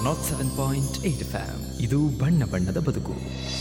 not seven point eight FM ಇದು ಬಣ್ಣ ಬಣ್ಣದ ಬದುಕು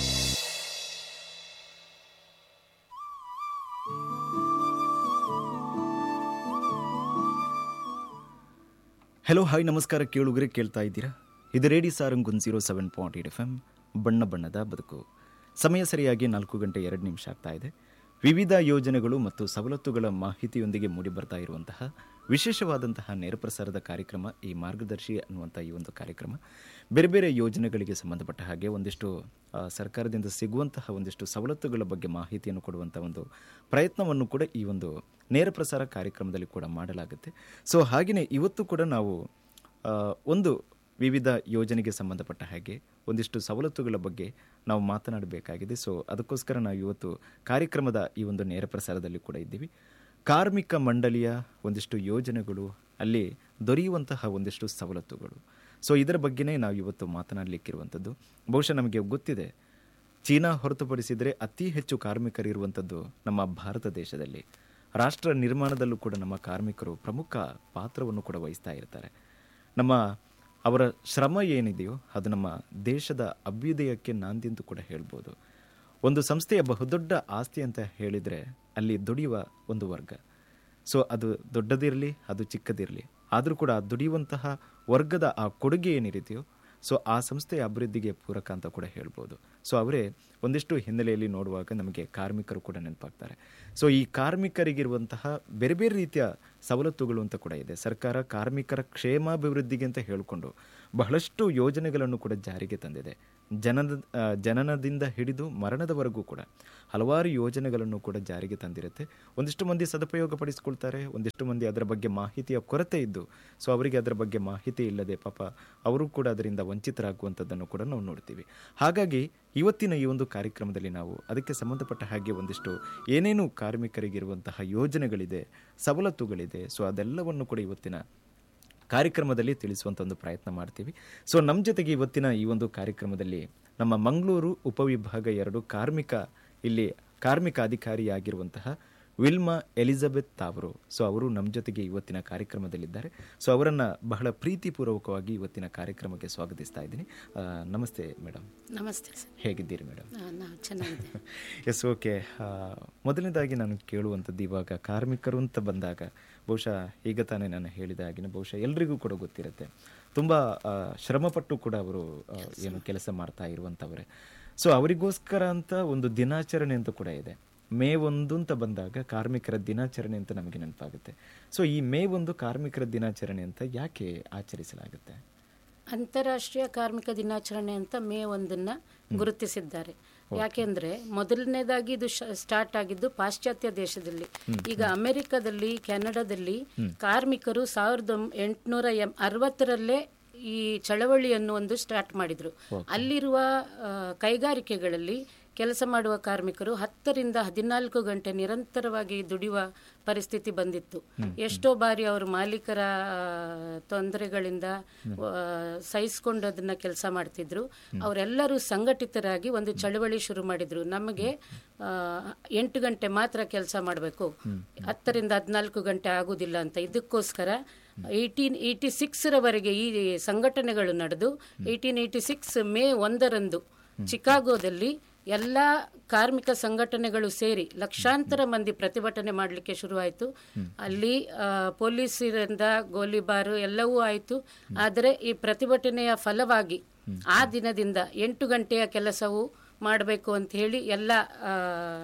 ಹಲೋ ಹಾಯ್ ನಮಸ್ಕಾರ ಕೇಳುಗರೆ ಕೇಳ್ತಾ ಇದ್ದೀರಾ ಇದು radio Sarang one zero seven point eight F M ಬಣ್ಣ ಬಣ್ಣದ ಬದುಕು ಸಮಯ ಸರಿಯಾಗಿ ನಾಲ್ಕು ಗಂಟೆ ಎರಡು ನಿಮಿಷ ಆಗ್ತಾ ಇದೆ ವಿವಿಧ ಯೋಜನೆಗಳು ಮತ್ತು ಸವಲತ್ತುಗಳ ಮಾಹಿತಿಯೊಂದಿಗೆ ಮೂಡಿಬರ್ತಾ ಇರುವಂತಹ ವಿಶೇಷವಾದಂತಹ ನೇರ ಪ್ರಸಾರದ ಕಾರ್ಯಕ್ರಮ ಈ ಮಾರ್ಗದರ್ಶಿ ಅನ್ನುವಂಥ ಈ ಒಂದು ಕಾರ್ಯಕ್ರಮ ಬೇರೆ ಬೇರೆ ಯೋಜನೆಗಳಿಗೆ ಸಂಬಂಧಪಟ್ಟ ಹಾಗೆ ಒಂದಿಷ್ಟು ಆ, ಸರ್ಕಾರದಿಂದ ಸಿಗುವಂತಹ ಒಂದಿಷ್ಟು ಸವಲತ್ತುಗಳ ಬಗ್ಗೆ ಮಾಹಿತಿಯನ್ನು ಕೊಡುವಂಥ ಒಂದು ಪ್ರಯತ್ನವನ್ನು ಕೂಡ ಈ ಒಂದು ನೇರ ಪ್ರಸಾರ ಕಾರ್ಯಕ್ರಮದಲ್ಲಿ ಕೂಡ ಮಾಡಲಾಗುತ್ತೆ ಸೊ ಹಾಗೆಯೇ ಇವತ್ತು ಕೂಡ ನಾವು ಆ, ಒಂದು ವಿವಿಧ ಯೋಜನೆಗೆ ಸಂಬಂಧಪಟ್ಟ ಹಾಗೆ ಒಂದಿಷ್ಟು ಸವಲತ್ತುಗಳ ಬಗ್ಗೆ ನಾವು ಮಾತನಾಡಬೇಕಾಗಿದೆ ಸೊ ಅದಕ್ಕೋಸ್ಕರ ನಾವು ಇವತ್ತು ಕಾರ್ಯಕ್ರಮದ ಈ ಒಂದು ನೇರ ಪ್ರಸಾರದಲ್ಲಿ ಕೂಡ ಇದ್ದೀವಿ ಕಾರ್ಮಿಕ ಮಂಡಳಿಯ ಒಂದಿಷ್ಟು ಯೋಜನೆಗಳು ಅಲ್ಲಿ ದೊರೆಯುವಂತಹ ಒಂದಿಷ್ಟು ಸವಲತ್ತುಗಳು ಸೊ ಇದರ ಬಗ್ಗೆನೇ ನಾವು ಇವತ್ತು ಮಾತನಾಡಲಿಕ್ಕಿರುವಂಥದ್ದು ಬಹುಶಃ ನಮಗೆ ಗೊತ್ತಿದೆ ಚೀನಾ ಹೊರತುಪಡಿಸಿದರೆ ಅತಿ ಹೆಚ್ಚು ಕಾರ್ಮಿಕರಿರುವಂಥದ್ದು ನಮ್ಮ ಭಾರತ ದೇಶದಲ್ಲಿ ರಾಷ್ಟ್ರ ನಿರ್ಮಾಣದಲ್ಲೂ ಕೂಡ ನಮ್ಮ ಕಾರ್ಮಿಕರು ಪ್ರಮುಖ ಪಾತ್ರವನ್ನು ಕೂಡ ವಹಿಸ್ತಾ ಇರ್ತಾರೆ ನಮ್ಮ ಅವರ ಶ್ರಮ ಏನಿದೆಯೋ ಅದು ನಮ್ಮ ದೇಶದ ಅಭ್ಯುದಯಕ್ಕೆ ನಾಂದಿ ಅಂತ ಕೂಡ ಹೇಳ್ಬೋದು ಒಂದು ಸಂಸ್ಥೆಯ ಬಹುದೊಡ್ಡ ಆಸ್ತಿ ಅಂತ ಹೇಳಿದರೆ ಅಲ್ಲಿ ದುಡಿಯುವ ಒಂದು ವರ್ಗ ಸೊ ಅದು ದೊಡ್ಡದಿರಲಿ ಅದು ಚಿಕ್ಕದಿರಲಿ ಆದರೂ ಕೂಡ ಆ ದುಡಿಯುವಂತಹ ವರ್ಗದ ಆ ಕೊಡುಗೆ ಏನಿರುತ್ತೆಯೋ ಸೊ ಆ ಸಂಸ್ಥೆಯ ಅಭಿವೃದ್ಧಿಗೆ ಪೂರಕ ಅಂತ ಕೂಡ ಹೇಳ್ಬೋದು ಸೊ ಅವರೇ ಒಂದಿಷ್ಟು ಹಿನ್ನೆಲೆಯಲ್ಲಿ ನೋಡುವಾಗ ನಮಗೆ ಕಾರ್ಮಿಕರು ಕೂಡ ನೆನಪಾಗ್ತಾರೆ ಸೊ ಈ ಕಾರ್ಮಿಕರಿಗಿರುವಂತಹ ಬೇರೆ ಬೇರೆ ರೀತಿಯ ಸವಲತ್ತುಗಳು ಅಂತ ಕೂಡ ಇದೆ ಸರ್ಕಾರ ಕಾರ್ಮಿಕರ ಕ್ಷೇಮಾಭಿವೃದ್ಧಿಗೆ ಅಂತ ಹೇಳಿಕೊಂಡು ಬಹಳಷ್ಟು ಯೋಜನೆಗಳನ್ನು ಕೂಡ ಜಾರಿಗೆ ತಂದಿದೆ ಜನದ ಆ, ಜನನದಿಂದ ಹಿಡಿದು ಮರಣದವರೆಗೂ ಕೂಡ ಹಲವಾರು ಯೋಜನೆಗಳನ್ನು ಕೂಡ ಜಾರಿಗೆ ತಂದಿರುತ್ತೆ ಒಂದಿಷ್ಟು ಮಂದಿ ಸದುಪಯೋಗ ಪಡಿಸ್ಕೊಳ್ತಾರೆ ಒಂದಿಷ್ಟು ಮಂದಿ ಅದರ ಬಗ್ಗೆ ಮಾಹಿತಿಯ ಕೊರತೆ ಇದ್ದು ಸೊ ಅವರಿಗೆ ಅದರ ಬಗ್ಗೆ ಮಾಹಿತಿ ಇಲ್ಲದೆ ಪಾಪ ಅವರು ಕೂಡ ಅದರಿಂದ ವಂಚಿತರಾಗುವಂಥದ್ದನ್ನು ಕೂಡ ನಾವು ನೋಡ್ತೀವಿ ಹಾಗಾಗಿ ಇವತ್ತಿನ ಈ ಒಂದು ಕಾರ್ಯಕ್ರಮದಲ್ಲಿ ನಾವು ಅದಕ್ಕೆ ಸಂಬಂಧಪಟ್ಟ ಹಾಗೆ ಒಂದಿಷ್ಟು ಏನೇನು ಕಾರ್ಮಿಕರಿಗಿರುವಂತಹ ಯೋಜನೆಗಳಿದೆ ಸವಲತ್ತುಗಳಿದೆ ಸೊ ಅದೆಲ್ಲವನ್ನು ಕೂಡ ಇವತ್ತಿನ ಕಾರ್ಯಕ್ರಮದಲ್ಲಿ ತಿಳಿಸುವಂಥ ಒಂದು ಪ್ರಯತ್ನ ಮಾಡ್ತೀವಿ ಸೊ ನಮ್ಮ ಜೊತೆಗೆ ಇವತ್ತಿನ ಈ ಒಂದು ಕಾರ್ಯಕ್ರಮದಲ್ಲಿ ನಮ್ಮ ಮಂಗಳೂರು ಉಪವಿಭಾಗ ಎರಡು ಕಾರ್ಮಿಕ ಇಲ್ಲಿ ಕಾರ್ಮಿಕ ಅಧಿಕಾರಿಯಾಗಿರುವಂತಹ ವಿಲ್ಮಾ ಎಲಿಜಬೆತ್ ತಾವರು ಸೊ ಅವರು ನಮ್ಮ ಜೊತೆಗೆ ಇವತ್ತಿನ ಕಾರ್ಯಕ್ರಮದಲ್ಲಿದ್ದಾರೆ ಸೊ ಅವರನ್ನು ಬಹಳ ಪ್ರೀತಿಪೂರ್ವಕವಾಗಿ ಇವತ್ತಿನ ಕಾರ್ಯಕ್ರಮಕ್ಕೆ ಸ್ವಾಗತಿಸ್ತಾ ಇದ್ದೀನಿ ಆ, ನಮಸ್ತೆ ಮೇಡಮ್ ನಮಸ್ತೆ ಸರ್ ಹೇಗಿದ್ದೀರಿ ಮೇಡಮ್ ನಾವು ಚೆನ್ನಾಗಿದೆ ಎಸ್ ಓಕೆ ಮೊದಲನೇದಾಗಿ ನಾನು ಕೇಳುವಂಥದ್ದು ಇವಾಗ ಕಾರ್ಮಿಕರು ಅಂತ ಬಂದಾಗ ಬಹುಶಃ ಈಗ ತಾನೇ ನಾನು ಹೇಳಿದ ಹಾಗೆ ಬಹುಶಃ ಎಲ್ರಿಗೂ ಕೂಡ ಗೊತ್ತಿರುತ್ತೆ ತುಂಬ ಆ, ಶ್ರಮಪಟ್ಟು ಕೂಡ ಅವರು ಆ, ಏನು ಕೆಲಸ ಮಾಡ್ತಾ ಇರುವಂಥವ್ರೆ ಸೊ ಅವರಿಗೋಸ್ಕರ ಅಂತ ಒಂದು ದಿನಾಚರಣೆ ಅಂತ ಕೂಡ ಇದೆ ಮೇ ಒಂದು ಅಂತ ಬಂದಾಗ ಕಾರ್ಮಿಕರ ದಿನಾಚರಣೆ ಅಂತ ನಮಗೆ ನೆನಪಾಗುತ್ತೆ ಸೊ ಈ ಮೇ ಒಂದು ಕಾರ್ಮಿಕರ ದಿನಾಚರಣೆ ಅಂತ ಯಾಕೆ ಆಚರಿಸಲಾಗುತ್ತೆ ಅಂತಾರಾಷ್ಟ್ರೀಯ ಕಾರ್ಮಿಕ ದಿನಾಚರಣೆ ಅಂತ ಮೇ ಒಂದನ್ನ ಗುರುತಿಸಿದ್ದಾರೆ ಯಾಕೆಂದ್ರೆ ಮೊದಲನೇದಾಗಿ ಇದು ಸ್ಟಾರ್ಟ್ ಆಗಿದ್ದು ಪಾಶ್ಚಾತ್ಯ ದೇಶದಲ್ಲಿ ಈಗ ಅಮೆರಿಕದಲ್ಲಿ ಕೆನಡಾದಲ್ಲಿ ಕಾರ್ಮಿಕರು ಸಾವಿರದ ಎಂಟುನೂರ ಎಂ ಅರವತ್ತರಲ್ಲೇ ಈ ಚಳವಳಿಯನ್ನು ಒಂದು ಸ್ಟಾರ್ಟ್ ಮಾಡಿದ್ರು ಅಲ್ಲಿರುವ ಆ, ಕೈಗಾರಿಕೆಗಳಲ್ಲಿ ಕೆಲಸ ಮಾಡುವ ಕಾರ್ಮಿಕರು ಹತ್ತರಿಂದ ಹದಿನಾಲ್ಕು ಗಂಟೆ ನಿರಂತರವಾಗಿ ದುಡಿಯುವ ಪರಿಸ್ಥಿತಿ ಬಂದಿತ್ತು ಎಷ್ಟೋ ಬಾರಿ ಅವರು ಮಾಲೀಕರ ಆ, ತೊಂದರೆಗಳಿಂದ ಆ, ಸಹಿಸ್ಕೊಂಡು ಅದನ್ನ ಕೆಲಸ ಮಾಡ್ತಿದ್ರು ಅವರೆಲ್ಲರೂ ಸಂಘಟಿತರಾಗಿ ಒಂದು ಚಳವಳಿ ಶುರು ಮಾಡಿದ್ರು ನಮಗೆ ಆ, ಎಂಟು ಗಂಟೆ ಮಾತ್ರ ಕೆಲಸ ಮಾಡಬೇಕು ಹತ್ತರಿಂದ ಹದಿನಾಲ್ಕು ಗಂಟೆ ಆಗುದಿಲ್ಲ ಅಂತ ಇದಕ್ಕೋಸ್ಕರ ಏಯ್ಟೀನ್ ಏಯ್ಟಿ ಸಿಕ್ಸ್ರವರೆಗೆ ಈ ಸಂಘಟನೆಗಳು ನಡೆದು ಏಯ್ಟೀನ್ ಏಯ್ಟಿ ಸಿಕ್ಸ್ ಮೇ ಒಂದರಂದು ಚಿಕಾಗೋದಲ್ಲಿ ಎಲ್ಲ ಕಾರ್ಮಿಕ ಸಂಘಟನೆಗಳು ಸೇರಿ ಲಕ್ಷಾಂತರ ಮಂದಿ ಪ್ರತಿಭಟನೆ ಮಾಡಲಿಕ್ಕೆ ಶುರುವಾಯಿತು ಅಲ್ಲಿ ಆ, ಪೊಲೀಸರಿಂದ ಗೋಲಿಬಾರು ಎಲ್ಲವೂ ಆಯಿತು ಆದರೆ ಈ ಪ್ರತಿಭಟನೆಯ ಫಲವಾಗಿ ಆ ದಿನದಿಂದ ಎಂಟು ಗಂಟೆಯ ಕೆಲಸವು ಮಾಡಬೇಕು ಅಂತ ಹೇಳಿ ಎಲ್ಲ ಆ,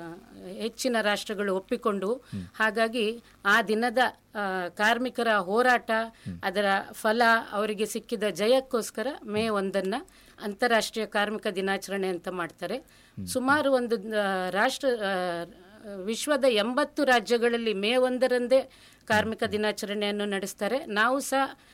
ಹೆಚ್ಚಿನ ರಾಷ್ಟ್ರಗಳು ಒಪ್ಪಿಕೊಂಡು ಹಾಗಾಗಿ ಆ ದಿನದ ಆ, ಕಾರ್ಮಿಕರ ಹೋರಾಟ ಅದರ ಫಲ ಅವರಿಗೆ ಸಿಕ್ಕಿದ ಜಯಕ್ಕೋಸ್ಕರ ಮೇ ಒಂದನ್ನ ಅಂತಾರಾಷ್ಟ್ರೀಯ ಕಾರ್ಮಿಕ ದಿನಾಚರಣೆ ಅಂತ ಮಾಡ್ತಾರೆ ಸುಮಾರು ಒಂದು ಆ, ರಾಷ್ಟ್ರ ಆ, ವಿಶ್ವದ ಎಂಬತ್ತು ರಾಜ್ಯಗಳಲ್ಲಿ ಮೇ ಒಂದರಂದೇ ಕಾರ್ಮಿಕ ದಿನಾಚರಣೆಯನ್ನು ನಡೆಸ್ತಾರೆ ನಾವು ಸಹ